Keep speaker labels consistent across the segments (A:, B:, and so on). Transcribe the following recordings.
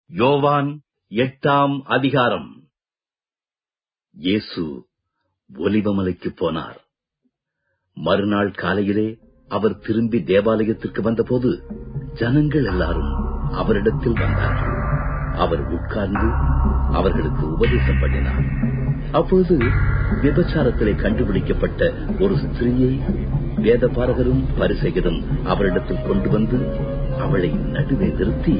A: யோவான் எட்டாம் அதிகாரம் இயேசு ஒலிவமலைக்கு போனார் மறுநாள் காலையிலே அவர் திரும்பி தேவாலயத்திற்கு வந்தபோது ஜனங்கள் எல்லாரும் அவரிடத்தில் வந்தார்கள் அவர் உட்கார்ந்து அவர்களுக்கு உபதேசம் பண்ணினார் அப்பொழுது விபச்சாரத்திலே கண்டுபிடிக்கப்பட்ட ஒரு ஸ்திரீயை வேதபாரகரும் பரிசெயரும் அவரிடத்தில் கொண்டு வந்து அவளை நடுவே நிறுத்தி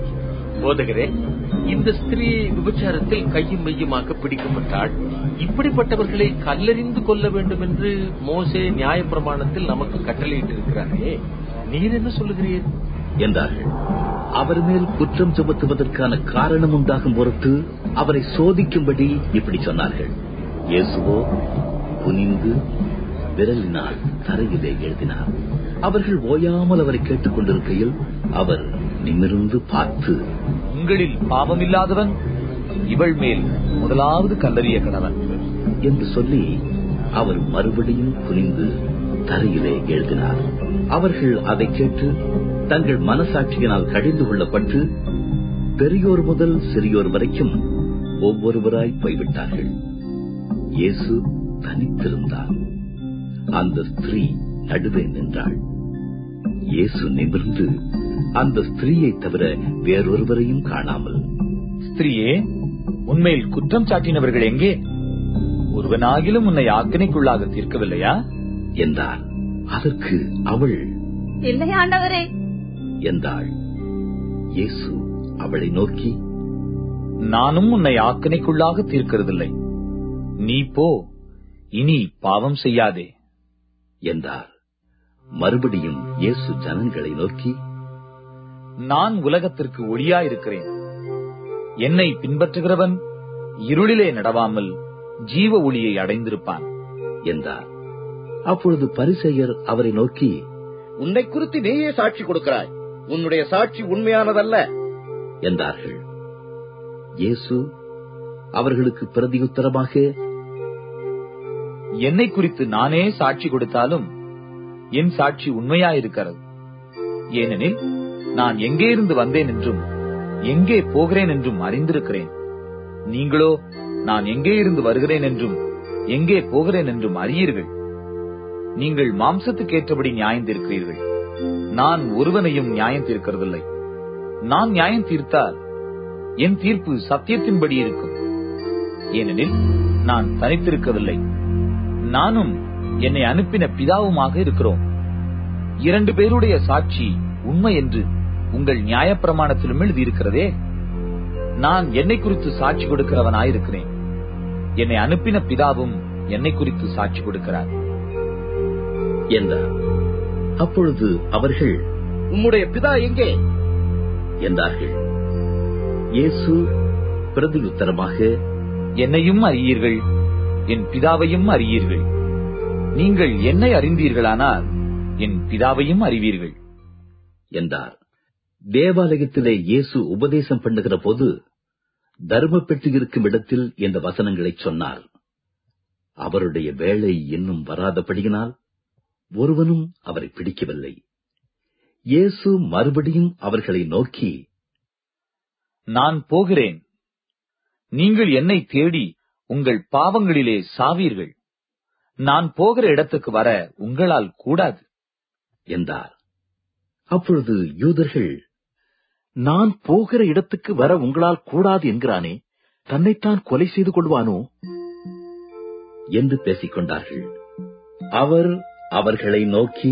B: போதகரே இந்த ஸ்திரீ விபச்சாரத்தில் கையும் மையுமாக பிடிக்கப்பட்டாள் இப்படிப்பட்டவர்களை கல்லறிந்து கொள்ள வேண்டும் என்று மோசே நியாயப்பிரமாணத்தில் நமக்கு கட்டளையிட்டிருக்கிறாரே நீர் என்ன சொல்லுகிறீர்
A: என்றார்கள் அவர் மேல் குற்றம் சுமத்துவதற்கான காரணம் உண்டாகும் பொருட்டு அவரை சோதிக்கும்படி இப்படி சொன்னார்கள் இயேசுவோ குனிந்து விரலினால் தரையிலே எழுதினார் அவர்கள் ஓயாமல் அவரை கேட்டுக் கொண்டிருக்கையில் அவர் நிமிர்ந்து பார்த்து
C: உங்களில் பாவமில்லாதவன் இவள் மேல் முதலாவது கல்லறிய கணவன்
A: என்று சொல்லி அவர் மறுபடியும் குனிந்து தரையிலே எழுதினார் அவர்கள் அதை கேட்டு தங்கள் மனசாட்சியினால் கடிந்து கொள்ளப்பட்டு பெரியோர் முதல் சிறியோர் வரைக்கும் ஒவ்வொருவராய் போய்விட்டார்கள் இயேசு தனித்திருந்தார் அந்த ஸ்திரீ நடுவே நின்றாள் இயேசு நிமிர்ந்து அந்த ஸ்திரீயை தவிர வேறொருவரையும் காணாமல்
C: ஸ்திரீயே உண்மையில் குற்றம் சாட்டினவர்கள் எங்கே ஒருவனாகிலும் உன்னை ஆக்கினைக்குள்ளாக தீர்க்கவில்லையா
A: என்றார் அதற்கு அவள்
D: இல்லை ஆண்டவரே
A: என்றாள் இயேசு அவளை நோக்கி
C: நானும் உன்னை ஆக்கினைக்குள்ளாக தீர்க்கிறதில்லை நீ போ இனி பாவம் செய்யாதே
A: என்றார் மறுபடியும் இயேசு ஜனங்களை நோக்கி
C: நான் உலகத்திற்கு ஒளியாயிருக்கிறேன் என்னை பின்பற்றுகிறவன் இருளிலே நடவாமல் ஜீவ ஒளியை அடைந்திருப்பான்
A: என்றார் அப்பொழுது பரிசெயர் அவரை நோக்கி
E: உன்னை குறித்து நீயே சாட்சி கொடுக்கிறாய் உன்னுடைய சாட்சி உண்மையானதல்ல
A: என்றார்கள் இயேசு அவர்களுக்கு பிரதியுத்தரமாக
C: என்னை குறித்து நானே சாட்சி கொடுத்தாலும் என் சாட்சி உண்மையாயிருக்கிறது ஏனெனில் நான் எங்கே இருந்து வந்தேன் என்றும் எங்கே போகிறேன் என்றும் அறிந்திருக்கிறேன் நீங்களோ நான் எங்கே இருந்து வருகிறேன் என்றும் எங்கே போகிறேன் என்றும் அறியீர்கள் நீங்கள் மாம்சத்துக்கு ஏற்றபடி நியாயம் தீர்க்கிறீர்கள் நான் ஒருவனையும் நியாயம் தீர்க்கிறதில்லை நான் நியாயம் தீர்த்தால் என் தீர்ப்பு சத்தியத்தின்படி இருக்கும் ஏனெனில் நான் தனித்திருக்கவில்லை நானும் என்னை அனுப்பின பிதாவுமாக இருக்கிறோம் இரண்டு பேருடைய சாட்சி உண்மை என்று உங்கள் நியாயப்பிரமாணத்திலும் எழுதியிருக்கிறதே நான் என்னை குறித்து சாட்சி கொடுக்கிறவனாயிருக்கிறேன் என்னை அனுப்பின பிதாவும் என்னை குறித்து சாட்சி கொடுக்கிறார்
A: என்றார் அப்பொழுது அவர்கள்
E: உம்முடைய பிதா எங்கே
A: என்றார்கள் இயேசு பிரதியுத்தரமாக
C: என்னையும் அறியீர்கள் என் பிதாவையும் அறியீர்கள் நீங்கள் என்னை அறிந்தீர்களானால் என் பிதாவையும் அறிவீர்கள்
A: என்றார் தேவாலயத்திலே இயேசு உபதேசம் பண்ணுகிற போது தர்ம பெட்டி இருக்கும் இடத்தில் இந்த வசனங்களை சொன்னார் அவருடைய வேலை இன்னும் வராதபடியினால் ஒருவனும் அவரை பிடிக்கவில்லை இயேசு மறுபடியும் அவர்களை நோக்கி
C: நான் போகிறேன் நீங்கள் என்னை தேடி உங்கள் பாவங்களிலே சாவீர்கள் நான் போகிற இடத்துக்கு வர உங்களால் கூடாது
A: என்றார் அப்பொழுது யூதர்கள்
F: நான் போகிற இடத்துக்கு வர உங்களால் கூடாது என்கிறானே தன்னைத்தான் கொலை செய்து கொள்வானோ
A: என்று பேசிக் கொண்டார்கள் அவர் அவர்களை நோக்கி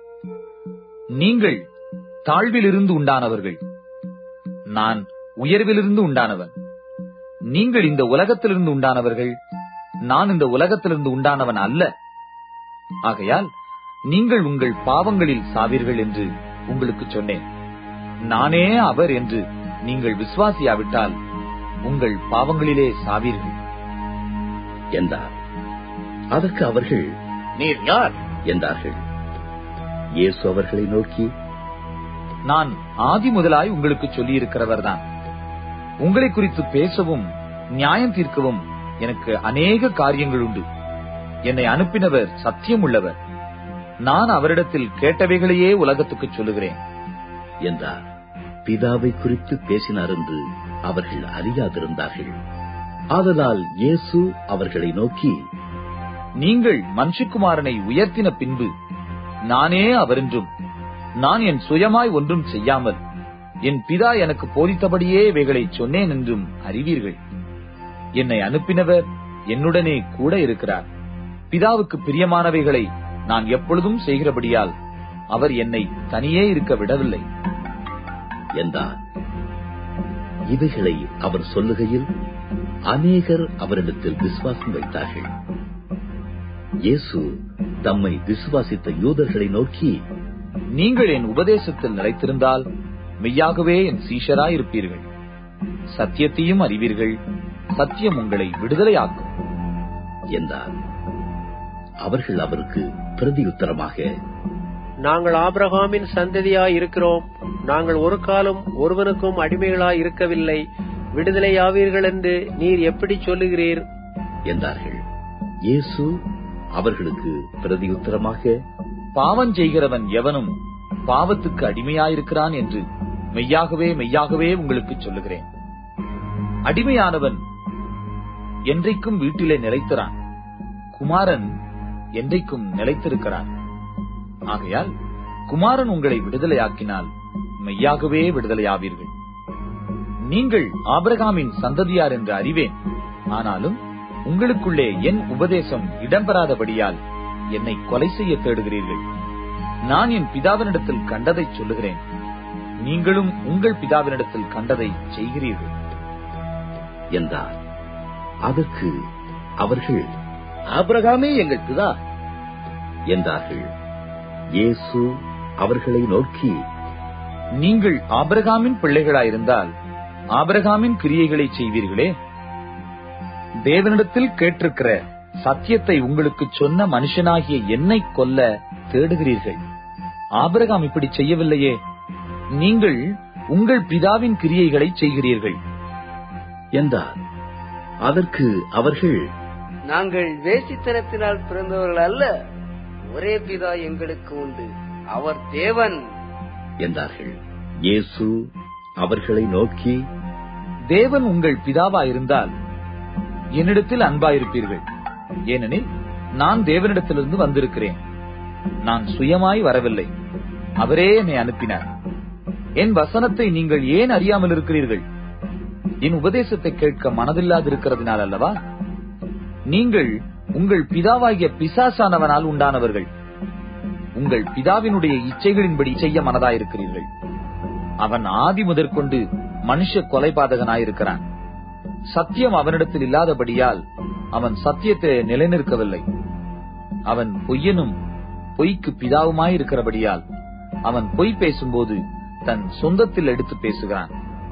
C: நீங்கள் தாழ்விலிருந்து உண்டானவர்கள் நான் உயர்விலிருந்து உண்டானவன் நீங்கள் இந்த உலகத்திலிருந்து உண்டானவர்கள் நான் இந்த உலகத்திலிருந்து உண்டானவன் அல்ல ஆகையால் நீங்கள் உங்கள் பாவங்களில் சாவீர்கள் என்று உங்களுக்கு சொன்னேன் நானே அவர் என்று நீங்கள் விசுவாசியாவிட்டால் உங்கள் பாவங்களிலே சாவீர்கள்
A: என்றார் அதற்கு அவர்கள்
E: நீர் யார்
A: என்றார்கள் இயேசு அவர்களை நோக்கி
C: நான் ஆதி முதலாய் உங்களுக்கு சொல்லியிருக்கிறவர்தான் உங்களை குறித்து பேசவும் நியாயம் தீர்க்கவும் எனக்கு அநேக காரியங்கள் உண்டு என்னை அனுப்பினவர் சத்தியம் உள்ளவர் நான் அவரிடத்தில் கேட்டவைகளையே உலகத்துக்கு சொல்லுகிறேன்
A: என்றார் பிதாவை குறித்து பேசினார் என்று அவர்கள் அறியாதிருந்தார்கள் ஆதலால் இயேசு அவர்களை நோக்கி
C: நீங்கள் மனுஷகுமாரனை உயர்த்தின பின்பு நானே அவரென்றும் நான் என் சுயமாய் ஒன்றும் செய்யாமல் என் பிதா எனக்கு போதித்தபடியே இவைகளை சொன்னேன் என்றும் அறிவீர்கள் என்னை அனுப்பினவர் என்னுடனே கூட இருக்கிறார் பிதாவுக்கு பிரியமானவைகளை நான் எப்பொழுதும் செய்கிறபடியால் அவர் என்னை தனியே இருக்க விடவில்லை
A: என்றார் இவைகளை அவர் சொல்லுகையில் அநேகர் அவரிடத்தில் விசுவாசம் வைத்தார்கள் இயேசு தம்மை விசுவாசித்த யூதர்களை நோக்கி
C: நீங்கள் என் உபதேசத்தில் நிலைத்திருந்தால் மெய்யாகவே என் சீஷராய் இருப்பீர்கள் சத்தியத்தையும் அறிவீர்கள் சத்தியம் உங்களை விடுதலையாக்கும்
A: என்றார் அவர்கள் அவருக்கு பிரதியுத்தரமாக
D: நாங்கள் ஆபிரகாமின் சந்ததியாய் இருக்கிறோம் நாங்கள் ஒரு காலம் ஒருவனுக்கும் அடிமைகளாய் இருக்கவில்லை விடுதலையாவீர்கள் என்று நீர் எப்படி சொல்லுகிறீர்
A: என்றார்கள் இயேசு அவர்களுக்கு பிரதியுத்தரமாக
C: பாவம் செய்கிறவன் எவனும் பாவத்துக்கு அடிமையாயிருக்கிறான் என்று மெய்யாகவே மெய்யாகவே உங்களுக்கு சொல்லுகிறேன் அடிமையானவன் என்றைக்கும் வீட்டிலே நிலைத்திறான் குமாரன் என்றைக்கும் நிலைத்திருக்கிறான் ஆகையால் குமாரன் உங்களை விடுதலையாக்கினால் மெய்யாகவே விடுதலையாவீர்கள் நீங்கள் ஆபிரகாமின் சந்ததியார் என்று அறிவேன் ஆனாலும் உங்களுக்குள்ளே என் உபதேசம் இடம்பெறாதபடியால் என்னை கொலை செய்ய தேடுகிறீர்கள் நான் என் பிதாவினிடத்தில் கண்டதை சொல்லுகிறேன் நீங்களும் உங்கள் பிதாவினிடத்தில் கண்டதை செய்கிறீர்கள்
A: என்றார் அதற்கு அவர்கள்
E: ஆபிரகாமே எங்கள் பிதா
A: என்றார்கள் இயேசு அவர்களை நோக்கி
C: நீங்கள் ஆபிரகாமின் பிள்ளைகளாயிருந்தால் ஆபிரகாமின் கிரியைகளை செய்வீர்களே தேவனிடத்தில் கேட்டிருக்கிற சத்தியத்தை உங்களுக்கு சொன்ன மனுஷனாகிய என்னை கொல்ல தேடுகிறீர்கள் ஆபிரகாம் இப்படி செய்யவில்லையே நீங்கள் உங்கள் பிதாவின் கிரியைகளை செய்கிறீர்கள்
A: என்றார் அதற்கு அவர்கள்
G: நாங்கள் வேசித்தனத்தினால் பிறந்தவர்கள் அல்ல ஒரே பிதா எங்களுக்கு உண்டு அவர் தேவன்
A: என்றார்கள் இயேசு அவர்களை நோக்கி
C: தேவன் உங்கள் பிதாவாயிருந்தால் என்னிடத்தில் அன்பாயிருப்பீர்கள் ஏனெனில் நான் தேவனிடத்திலிருந்து வந்திருக்கிறேன் நான் சுயமாய் வரவில்லை அவரே என்னை அனுப்பினார் என் வசனத்தை நீங்கள் ஏன் அறியாமல் இருக்கிறீர்கள் என் உபதேசத்தை கேட்க மனதில்லாதிருக்கிறதுனால் அல்லவா நீங்கள் உங்கள் பிதாவாகிய பிசாசானவனால் உண்டானவர்கள் உங்கள் பிதாவினுடைய இச்சைகளின்படி செய்ய மனதாயிருக்கிறீர்கள் அவன் ஆதி முதற்கொண்டு மனுஷ கொலைபாதகனாயிருக்கிறான் சத்தியம் அவனிடத்தில் இல்லாதபடியால் அவன் சத்தியத்தை நிலைநிற்கவில்லை அவன் பொய்யனும் பொய்க்கு பிதாவுமாயிருக்கிறபடியால் அவன் பொய் பேசும்போது தன் சொந்தத்தில் எடுத்து பேசுகிறான்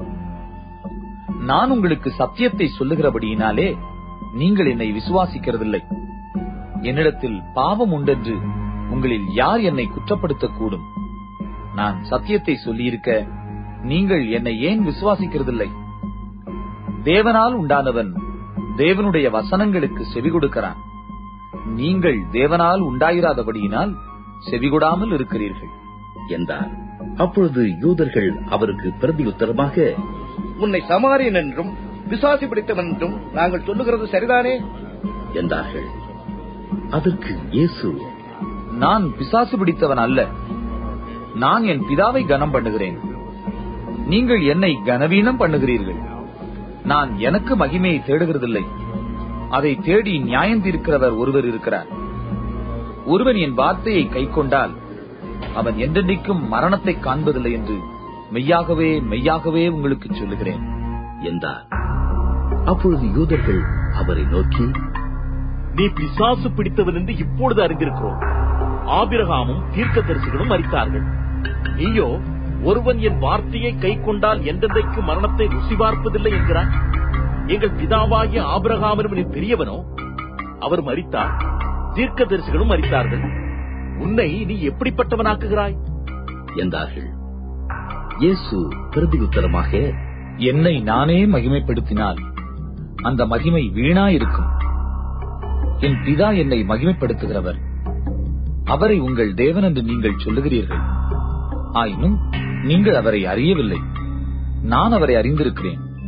C: நான் உங்களுக்கு சத்தியத்தை சொல்லுகிறபடியினாலே நீங்கள் என்னை விசுவாசிக்கிறதில்லை என்னிடத்தில் பாவம் உண்டென்று உங்களில் யார் என்னை குற்றப்படுத்தக்கூடும் நான் சத்தியத்தை சொல்லியிருக்க நீங்கள் என்னை ஏன் விசுவாசிக்கிறதில்லை தேவனால் உண்டானவன் தேவனுடைய வசனங்களுக்கு செவி கொடுக்கிறான் நீங்கள் தேவனால் உண்டாயிராதபடியினால் செவிகொடாமல் இருக்கிறீர்கள்
A: என்றார் அப்பொழுது யூதர்கள் அவருக்கு பிரதியுத்தரமாக
E: உன்னை சமாரியன் என்றும் விசாசி பிடித்தவன் என்றும் நாங்கள் சொல்லுகிறது சரிதானே
A: என்றார்கள் அதற்கு இயேசு
C: நான் பிசாசு பிடித்தவன் அல்ல நான் என் பிதாவை கனம் பண்ணுகிறேன் நீங்கள் என்னை கனவீனம் பண்ணுகிறீர்கள் நான் எனக்கு மகிமையை தேடுகிறதில்லை அதை தேடி நியாயம் தீர்க்கிறவர் ஒருவர் இருக்கிறார் ஒருவன் என் வார்த்தையை கைக்கொண்டால் அவன் என்றென்றைக்கும் மரணத்தை காண்பதில்லை என்று மெய்யாகவே மெய்யாகவே உங்களுக்கு சொல்லுகிறேன்
A: என்றார் அப்பொழுது யூதர்கள் அவரை நோக்கி
F: நீ பிசாசு பிடித்தவன் என்று இப்பொழுது அறிந்திருக்கிறோம் ஆபிரகாமும் தீர்க்கதரிசிகளும் மறித்தார்கள் நீயோ ஒருவன் என் வார்த்தையை கை கொண்டால் என்றென்றைக்கு மரணத்தை ருசி பார்ப்பதில்லை என்கிறாய் எங்கள் பிதாவாகிய ஆபிரகாமனும் நீ பெரியவனோ அவர் மறித்தார் தீர்க்கதரிசிகளும் மறித்தார்கள் உன்னை நீ எப்படிப்பட்டவனாக்குகிறாய்
A: என்றார்கள் இயேசு பிரதியுத்தரமாக
C: என்னை நானே மகிமைப்படுத்தினால் அந்த மகிமை வீணாயிருக்கும் என் பிதா என்னை மகிமைப்படுத்துகிறவர் அவரை உங்கள் தேவன் என்று நீங்கள் சொல்லுகிறீர்கள் ஆயினும் நீங்கள் அவரை அறியவில்லை நான் அவரை அறிந்திருக்கிறேன்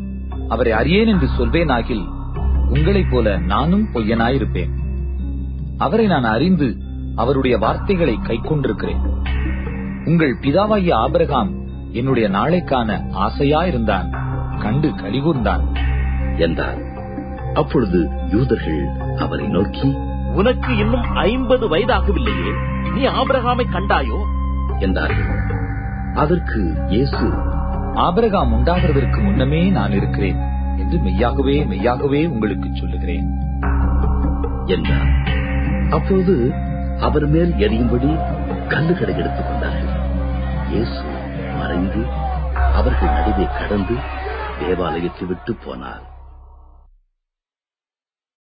C: அவரை அறியேன் என்று சொல்வேனாகில் உங்களைப் போல நானும் பொய்யனாயிருப்பேன் அவரை நான் அறிந்து அவருடைய வார்த்தைகளை கைக்கொண்டிருக்கிறேன் உங்கள் பிதாவாகிய ஆபிரகாம் என்னுடைய நாளைக்கான ஆசையாயிருந்தான் கண்டு கலிகூர்ந்தான்
A: என்றார் அப்பொழுது யூதர்கள் அவரை நோக்கி
F: உனக்கு இன்னும் ஐம்பது வயதாகவில்லையே நீ ஆபிரகாமை கண்டாயோ
A: என்றார்கள் அதற்கு இயேசு
C: ஆபிரகாம் உண்டாகிறதற்கு முன்னமே நான் இருக்கிறேன் என்று மெய்யாகவே மெய்யாகவே உங்களுக்கு சொல்லுகிறேன்
A: என்றார் அப்போது அவர் மேல் எறியும்படி கல்லுகளை எடுத்துக் கொண்டார்கள் இயேசு மறைந்து அவர்கள் நடுவே கடந்து தேவாலயத்தை விட்டு போனார்